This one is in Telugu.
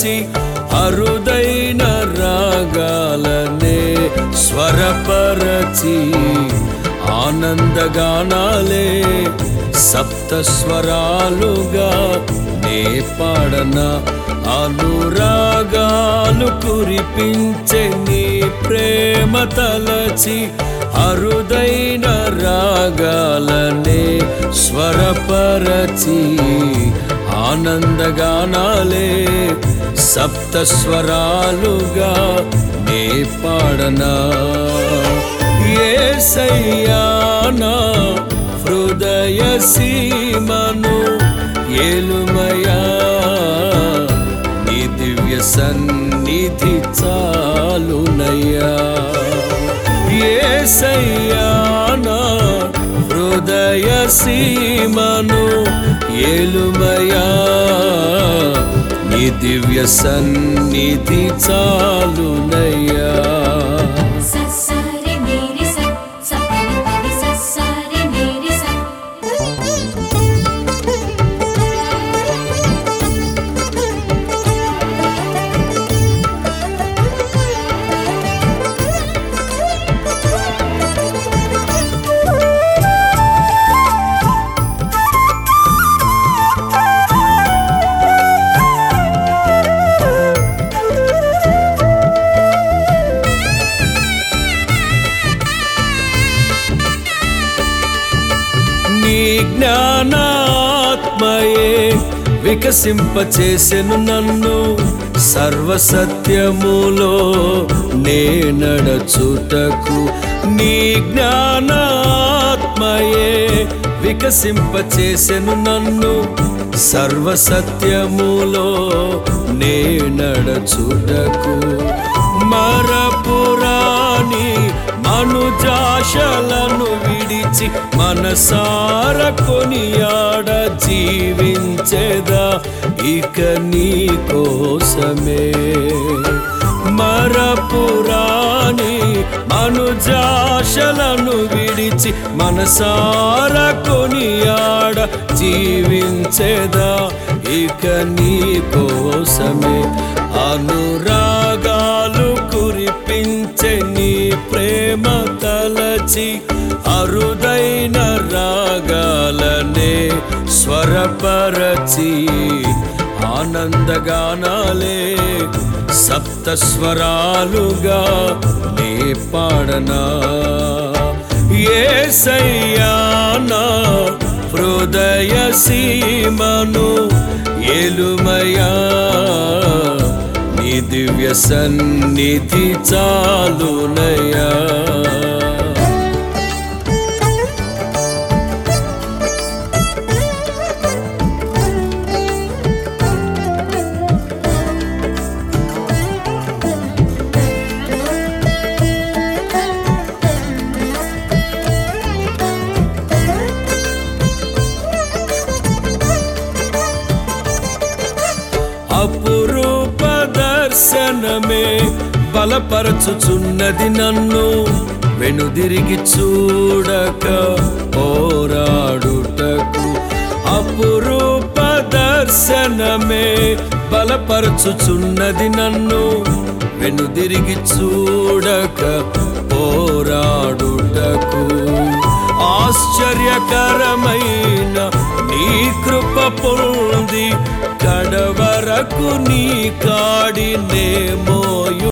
తలచి అరుదైన రాగాలనే స్వరపరచి ఆనందగానాలే సప్త స్వరాలుగా నే పాడన అనురాగాలు కురిపించే నీ ప్రేమ తలచి అరుదైన రాగాలనే స్వరపరచి ఆనందగానాలే సప్త స్వరాలుగా నే పాడనా ఏసయ్యానా హృదయ సీమను ఏలుమయా నీ దివ్య సన్నిధి చాలునయ్యా ఏసయ్యానా హృదయ సీమను ఏలుమయా నీ దివ్య సన్నిధి చాలునయ్యా సస్సారి మేరి స సపని పని సస్సారి మేరి స నీ జ్ఞానాత్మయే వికసింపచేసెను నన్ను సర్వసత్యములో నే నడచుటకు నీ జ్ఞానాత్మయే వికసింపచేసెను నన్ను సర్వసత్యములో నే నడచుటకు మరపురాని మనుజాశలను విడిచి మనసార కొనియాడ జీవించేదా ఇక నీ కోసమే మరపురాని మనుజాశలను విడిచి మనసార కొనియాడ జీవించేదా ఇక నీ కోసమే అనురాగాలు కురిపించే నీ ప్రేమ తలచి అరుదైన రాగాలనే స్వరపరచి ఆనందగానాలే సప్త స్వరాలుగా నే పాడనా ఏసయ్యానా హృదయ సీమను ఏలుమయా నీ దివ్య సన్నిధి చాలునయా అపురూప దర్శనమే బలపరచుచున్నది నన్ను వెనుదిరిగి చూడక పోరాడుటకు అపురూప దర్శనమే బలపరచుచున్నది నన్ను వెనుదిరిగి చూడక పోరాడుటకు ఆశ్చర్యకరమైన నీ కృప పొంది కడవరకు నీ కాడి నే మోయ